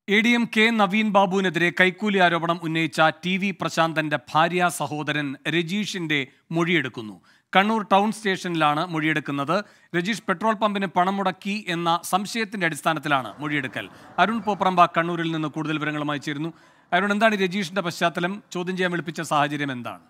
A D M K Naveen ബാബുവിനെതിരെ കൈക്കൂലി ആരോപണം ഉന്നയിച്ച ടി വി പ്രശാന്തന്റെ ഭാര്യ സഹോദരൻ രജീഷിന്റെ മൊഴിയെടുക്കുന്നു കണ്ണൂർ ടൗൺ സ്റ്റേഷനിലാണ് മൊഴിയെടുക്കുന്നത് രജീഷ് പെട്രോൾ പമ്പിന് പണം മുടക്കി എന്ന സംശയത്തിന്റെ അടിസ്ഥാനത്തിലാണ് മൊഴിയെടുക്കൽ അരുൺ പോപ്രമ്പ കണ്ണൂരിൽ നിന്ന് കൂടുതൽ വിവരങ്ങളുമായി ചേരുന്നു അരുൺ എന്താണ് ഈ രജീഷിന്റെ പശ്ചാത്തലം ചോദ്യം ചെയ്യാൻ വിളിപ്പിച്ച സാഹചര്യം എന്താണ്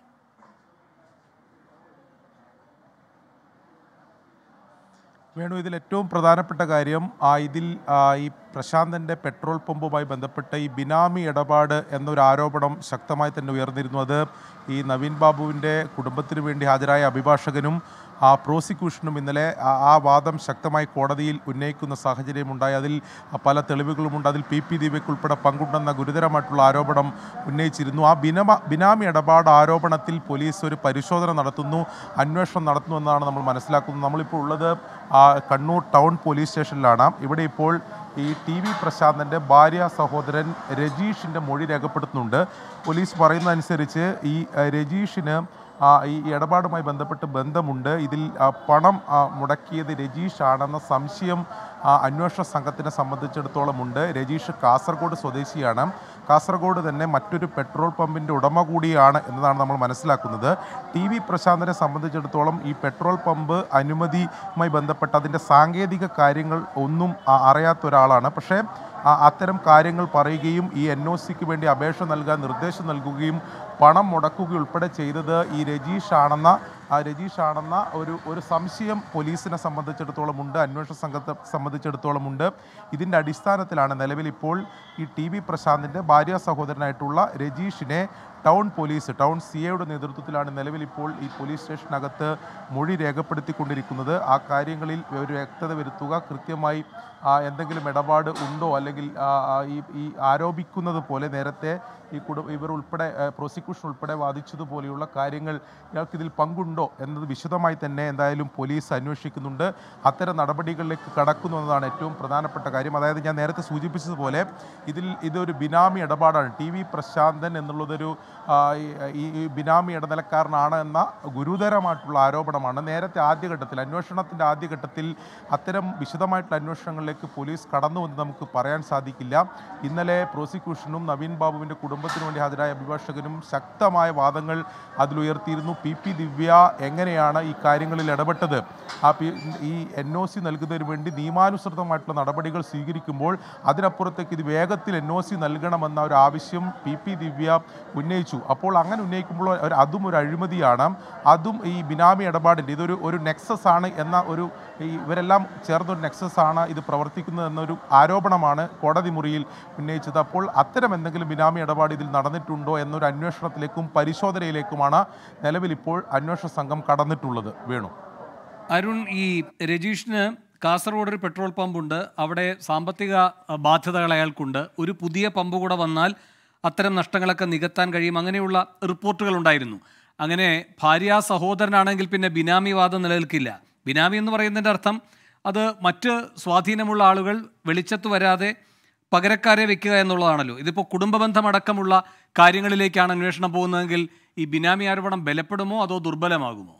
വേണു ഇതിൽ ഏറ്റവും പ്രധാനപ്പെട്ട കാര്യം ആ ഇതിൽ ആ, ഈ പ്രശാന്തൻ്റെ പെട്രോൾ പമ്പുമായി ബന്ധപ്പെട്ട് ഈ ബിനാമി ഇടപാട് എന്നൊരു ആരോപണം ശക്തമായി തന്നെ ഉയർന്നിരുന്നു അത് ഈ നവീൻ ബാബുവിൻ്റെ കുടുംബത്തിന് വേണ്ടി ഹാജരായ അഭിഭാഷകനും ആ പ്രോസിക്യൂഷനും ഇന്നലെ ആ- ആ വാദം ശക്തമായി കോടതിയിൽ ഉന്നയിക്കുന്ന സാഹചര്യമുണ്ടായി അതിൽ പല തെളിവുകളുമുണ്ട് അതിൽ പി പി ദിവ്യയ്ക്ക് ഉൾപ്പെടെ പങ്കുണ്ടെന്ന ഗുരുതരമായിട്ടുള്ള ആരോപണം ഉന്നയിച്ചിരുന്നു ആ ബിനമ ബിനാമി ഇടപാട് ആരോപണത്തിൽ പോലീസ് ഒരു പരിശോധന നടത്തുന്നു അന്വേഷണം നടത്തുന്നു എന്നാണ് നമ്മൾ മനസ്സിലാക്കുന്നത് നമ്മളിപ്പോൾ ഉള്ളത് ആ, കണ്ണൂർ ടൗൺ പോലീസ് സ്റ്റേഷനിലാണ് ഇവിടെ ഇപ്പോൾ ഈ ടി വി പ്രശാന്തൻ്റെ ഭാര്യ സഹോദരൻ രജീഷിൻ്റെ മൊഴി രേഖപ്പെടുത്തുന്നുണ്ട് പോലീസ് പറയുന്നതനുസരിച്ച് ഈ ആ, രജീഷിന് ആ, ഈ ഇടപാടുമായി ബന്ധപ്പെട്ട് ബന്ധമുണ്ട് ഇതിൽ ആ, പണം ആ, മുടക്കിയത് രജീഷ് ആണെന്ന സംശയം ആ, അന്വേഷണ സംഘത്തിനെ സംബന്ധിച്ചിടത്തോളം ഉണ്ട് രജീഷ് കാസർഗോഡ് സ്വദേശിയാണ് കാസർഗോഡ് തന്നെ മറ്റൊരു പെട്രോൾ പമ്പിൻ്റെ ഉടമ കൂടിയാണ് എന്നതാണ് നമ്മൾ മനസ്സിലാക്കുന്നത് ടി വി പ്രശാന്തനെ സംബന്ധിച്ചിടത്തോളം ഈ പെട്രോൾ പമ്പ് അനുമതിയുമായി ബന്ധപ്പെട്ട അതിൻ്റെ സാങ്കേതിക കാര്യങ്ങൾ ഒന്നും ആ, അറിയാത്ത ഒരാളാണ് പക്ഷേ ആ, അത്തരം കാര്യങ്ങൾ പറയുകയും ഈ എൻ ഒ സിക്ക് വേണ്ടി അപേക്ഷ നൽകാൻ നിർദ്ദേശം നൽകുകയും പണം മുടക്കുകയും ഉൾപ്പെടെ ചെയ്തത് ഈ രജീഷ് ആണെന്ന ആ രജീഷ് ആണെന്ന ഒരു ഒരു സംശയം പോലീസിനെ സംബന്ധിച്ചിടത്തോളം ഉണ്ട് അന്വേഷണ സംഘത്തെ സംബന്ധിച്ചിടത്തോളം ഉണ്ട് ഇതിൻ്റെ അടിസ്ഥാനത്തിലാണ് നിലവിൽ ഇപ്പോൾ ഈ ടി വി പ്രശാന്തിൻ്റെ ഭാര്യ സഹോദരനായിട്ടുള്ള രജീഷിനെ ടൗൺ പോലീസ് ടൗൺ സി എയുടെ നേതൃത്വത്തിലാണ് നിലവിൽ ഇപ്പോൾ ഈ പോലീസ് സ്റ്റേഷനകത്ത് മൊഴി രേഖപ്പെടുത്തിക്കൊണ്ടിരിക്കുന്നത് ആ കാര്യങ്ങളിൽ ഒരു വ്യക്തത വരുത്തുക കൃത്യമായി ആ, എന്തെങ്കിലും ഇടപാട് ഉണ്ടോ അല്ലെങ്കിൽ ആ, ആ, ഈ ഈ ആരോപിക്കുന്നത് പോലെ നേരത്തെ ഈ കുടു ഇവർ ഉൾപ്പെടെ ആ, പ്രോസിക്യൂഷൻ ഉൾപ്പെടെ വാദിച്ചതുപോലെയുള്ള കാര്യങ്ങൾ ഇയാൾക്ക് ഇതിൽ പങ്കുണ്ടോ എന്നത് വിശദമായി തന്നെ എന്തായാലും പോലീസ് അന്വേഷിക്കുന്നുണ്ട് അത്തരം നടപടികളിലേക്ക് കടക്കുന്നു എന്നതാണ് ഏറ്റവും പ്രധാനപ്പെട്ട കാര്യം അതായത് ഞാൻ നേരത്തെ സൂചിപ്പിച്ചതുപോലെ ഇതിൽ ഇതൊരു ബിനാമി ഇടപാടാണ് ടി വി പ്രശാന്തൻ എന്നുള്ളതൊരു ആ, ഈ ഈ ബിനാമി ഇടനിലക്കാരനാണ് എന്ന ഗുരുതരമായിട്ടുള്ള ആരോപണമാണ് നേരത്തെ ആദ്യഘട്ടത്തിൽ അന്വേഷണത്തിൻ്റെ ആദ്യഘട്ടത്തിൽ അത്തരം വിശദമായിട്ടുള്ള അന്വേഷണങ്ങളിലേക്ക് പോലീസ് കടന്നുവെന്ന് നമുക്ക് പറയാൻ സാധിക്കില്ല ഇന്നലെ പ്രോസിക്യൂഷനും നവീൻ ബാബുവിൻ്റെ കുടുംബത്തിനു വേണ്ടി ഹാജരായ അഭിഭാഷകനും ശക്തമായ വാദങ്ങൾ അതിലുയർത്തിയിരുന്നു പി പി ദിവ്യ എങ്ങനെയാണ് ഈ കാര്യങ്ങളിൽ ഇടപെട്ടത് ആ പി ഈ എൻ ഒ സി നൽകുന്നതിന് വേണ്ടി നിയമാനുസൃതമായിട്ടുള്ള നടപടികൾ സ്വീകരിക്കുമ്പോൾ അതിനപ്പുറത്തേക്ക് ഇത് വേഗത്തിൽ എൻ ഒ സി നൽകണമെന്ന ഒരു ആവശ്യം പി പി ദിവ്യ ഉന്നയിച്ചു അപ്പോൾ അങ്ങനെ ഉന്നയിക്കുമ്പോൾ ഒരു അതും ഒരു അഴിമതിയാണ് അതും ഈ ബിനാമി ഇടപാടിൻ്റെ ഇതൊരു ഒരു നെക്സസ് ആണ് എന്ന ഒരു ഈ ഇവരെല്ലാം ചേർന്നൊരു നെക്സസ് ആണ് ഇത് പ്രവർത്തിക്കുന്നത് എന്നൊരു ആരോപണമാണ് കോടതി മുറിയിൽ ഉന്നയിച്ചത് അപ്പോൾ അത്തരം എന്തെങ്കിലും ബിനാമി ഇടപാട് ഇതിൽ നടന്നിട്ടുണ്ടോ എന്നൊരു അന്വേഷണത്തിലേക്കും പരിശോധനയിലേക്കുമാണ് നിലവിൽ ഇപ്പോൾ അന്വേഷണ സംഘം കടന്നിട്ടുള്ളത് വേണു അരുൺ ഈ രജീഷിന് കാസർഗോഡ് ഒരു പെട്രോൾ പമ്പുണ്ട് അവിടെ സാമ്പത്തിക അഹ്, ബാധ്യതകൾ അയാൾക്കുണ്ട് ഒരു പുതിയ പമ്പ് കൂടെ വന്നാൽ അത്തരം നഷ്ടങ്ങളൊക്കെ നികത്താൻ കഴിയും അങ്ങനെയുള്ള റിപ്പോർട്ടുകൾ ഉണ്ടായിരുന്നു അങ്ങനെ ഭാര്യ സഹോദരനാണെങ്കിൽ പിന്നെ ബിനാമി വാദം നിലനിൽക്കില്ല ബിനാമി എന്ന് പറയുന്നതിൻ്റെ അർത്ഥം അത് മറ്റ് സ്വാധീനമുള്ള ആളുകൾ വെളിച്ചത്ത് വരാതെ പകരക്കാരെ വെക്കുക എന്നുള്ളതാണല്ലോ ഇതിപ്പോൾ കുടുംബബന്ധമടക്കമുള്ള കാര്യങ്ങളിലേക്കാണ് അന്വേഷണം പോകുന്നതെങ്കിൽ ഈ ബിനാമി ആരോപണം ബലപ്പെടുമോ അതോ ദുർബലമാകുമോ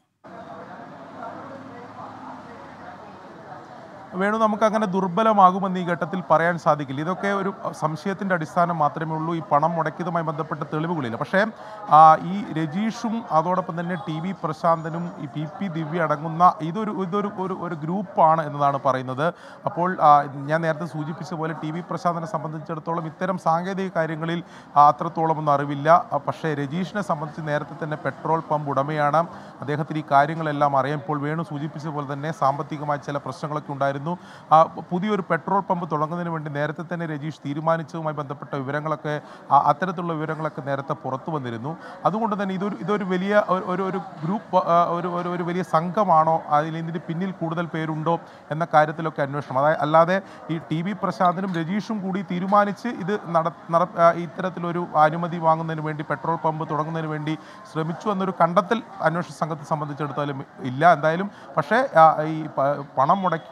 വേണു നമുക്ക് അങ്ങനെ ദുർബലമാകുമെന്ന് ഈ ഘട്ടത്തിൽ പറയാൻ സാധിക്കില്ല ഇതൊക്കെ ഒരു സംശയത്തിൻ്റെ അടിസ്ഥാനം മാത്രമേ ഉള്ളൂ ഈ പണം മുടക്കിയതുമായി ബന്ധപ്പെട്ട തെളിവുകളില്ല പക്ഷേ ആ, ഈ രജീഷും അതോടൊപ്പം തന്നെ ടി വി പ്രശാന്തനും ഈ പി പി ദിവ്യ അടങ്ങുന്ന ഇതൊരു ഇതൊരു ഒരു ഒരു ഗ്രൂപ്പാണ് എന്നതാണ് പറയുന്നത് അപ്പോൾ ആ, ഞാൻ നേരത്തെ സൂചിപ്പിച്ച പോലെ ടി വി പ്രശാന്തനെ സംബന്ധിച്ചിടത്തോളം ഇത്തരം സാങ്കേതിക കാര്യങ്ങളിൽ ആ, അത്രത്തോളം ഒന്നും അറിവില്ല ആ, പക്ഷേ രജീഷിനെ സംബന്ധിച്ച് നേരത്തെ തന്നെ പെട്രോൾ പമ്പ് ഉടമയാണ് അദ്ദേഹത്തിന് ഈ കാര്യങ്ങളെല്ലാം അറിയാം ഇപ്പോൾ വേണു സൂചിപ്പിച്ച പോലെ തന്നെ സാമ്പത്തികമായ ചില പ്രശ്നങ്ങളൊക്കെ ഉണ്ടായിരുന്നു ആ, പുതിയൊരു പെട്രോൾ പമ്പ് തുടങ്ങുന്നതിന് വേണ്ടി നേരത്തെ തന്നെ രജീഷ് തീരുമാനിച്ചതുമായി ബന്ധപ്പെട്ട വിവരങ്ങളൊക്കെ ആ, അത്തരത്തിലുള്ള വിവരങ്ങളൊക്കെ നേരത്തെ പുറത്തു വന്നിരുന്നു അതുകൊണ്ട് തന്നെ ഇതൊരു ഇതൊരു വലിയ ഒരു- ഒരു ഒരു ഗ്രൂപ്പ് ആ, ഒരു ഒരു ഒരു വലിയ സംഘമാണോ അതിൽ ഇതിന് പിന്നിൽ കൂടുതൽ പേരുണ്ടോ എന്ന കാര്യത്തിലൊക്കെ അന്വേഷണം അതായത് അല്ലാതെ ഈ ടി വി പ്രശാന്തനും രജീഷും കൂടി തീരുമാനിച്ച് ഇത് നട നട ആ, ഇത്തരത്തിലൊരു അനുമതി വാങ്ങുന്നതിന് വേണ്ടി പെട്രോൾ പമ്പ് തുടങ്ങുന്നതിന് വേണ്ടി ശ്രമിച്ചു എന്നൊരു കണ്ടെത്തൽ അന്വേഷണ സംഘത്തെ സംബന്ധിച്ചിടത്തോളം ഇല്ല എന്തായാലും പക്ഷേ ആ, ഈ പ- പണം മുടക്കിയതോ അല്ലെങ്കിൽ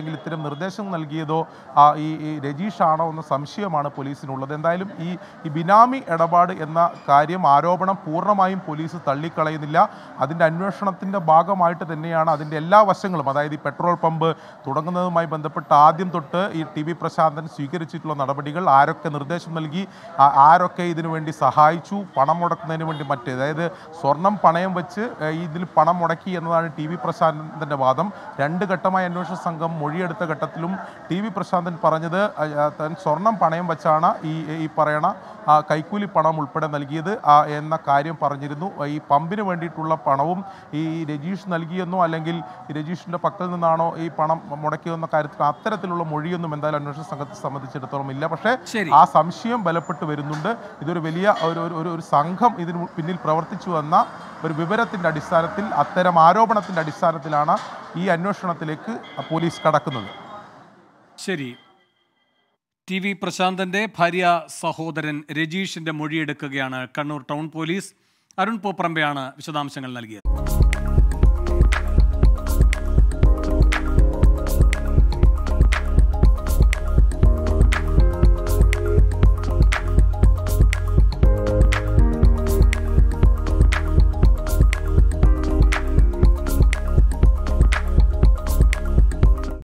അല്ലെങ്കിൽ ഇത്തരം നിർദ്ദേശം നൽകിയതോ ആ, ഈ ഈ രജീഷ് ആണോ എന്ന സംശയമാണ് പോലീസിനുള്ളത് എന്തായാലും ഈ ഈ ബിനാമി ഇടപാട് എന്ന കാര്യം ആരോപണം പൂർണ്ണമായും പോലീസ് തള്ളിക്കളയുന്നില്ല അതിൻ്റെ അന്വേഷണത്തിൻ്റെ ഭാഗമായിട്ട് തന്നെയാണ് അതിൻ്റെ എല്ലാ വശങ്ങളും അതായത് ഈ പെട്രോൾ പമ്പ് തുടങ്ങുന്നതുമായി ബന്ധപ്പെട്ട് ആദ്യം തൊട്ട് ഈ ടി വി പ്രശാന്തൻ സ്വീകരിച്ചിട്ടുള്ള നടപടികൾ ആരൊക്കെ നിർദ്ദേശം നൽകി ആ- ആരൊക്കെ ഇതിനു വേണ്ടി സഹായിച്ചു പണം മുടക്കുന്നതിന് വേണ്ടി മറ്റ് അതായത് സ്വർണം പണയം വെച്ച് ഏഹ്, ഇതിൽ പണം മുടക്കി എന്നതാണ് ടി വി പ്രശാന്തൻ്റെ വാദം രണ്ട് ഘട്ടമായി അന്വേഷണ സംഘം മൊഴിയെടുത്ത ഘട്ടത്തിലും ടി വി പ്രശാന്തൻ പറഞ്ഞത് അഹ്, ആ, താൻ സ്വർണം പണയം വെച്ചാണ് ഈ ഈ പറയണ ആ, കൈക്കൂലി പണം ഉൾപ്പെടെ നൽകിയത് ആ, എന്ന കാര്യം പറഞ്ഞിരുന്നു ഈ പമ്പിന് വേണ്ടിയിട്ടുള്ള പണവും ഈ രജീഷ് നൽകിയെന്നോ അല്ലെങ്കിൽ ഈ രജീഷിൻ്റെ പക്കൽ നിന്നാണോ ഈ പണം മുടക്കിയെന്ന കാര്യത്തിൽ അത്തരത്തിലുള്ള മൊഴിയൊന്നും എന്തായാലും അന്വേഷണ സംഘത്തെ സംബന്ധിച്ചിടത്തോളം ഇല്ല പക്ഷേ ശരി. ആ സംശയം ബലപ്പെട്ട് വരുന്നുണ്ട് ഇതൊരു വലിയ ഒരു ഒരു- ഒരു ഒരു സംഘം ഇതിന് പിന്നിൽ പ്രവർത്തിച്ചു എന്ന ഒരു വിവരത്തിൻ്റെ അടിസ്ഥാനത്തിൽ അത്തരം ആരോപണത്തിൻ്റെ അടിസ്ഥാനത്തിലാണ് ഈ അന്വേഷണത്തിലേക്ക് പോലീസ് കടക്കുന്നത് ശരി ടി വി പ്രശാന്തന്റെ ഭാര്യ സഹോദരൻ രജീഷിന്റെ മൊഴിയെടുക്കുകയാണ് കണ്ണൂർ ടൗൺ പോലീസ് അരുൺ പോപ്രമ്പയാണ് വിശദാംശങ്ങൾ നൽകിയത്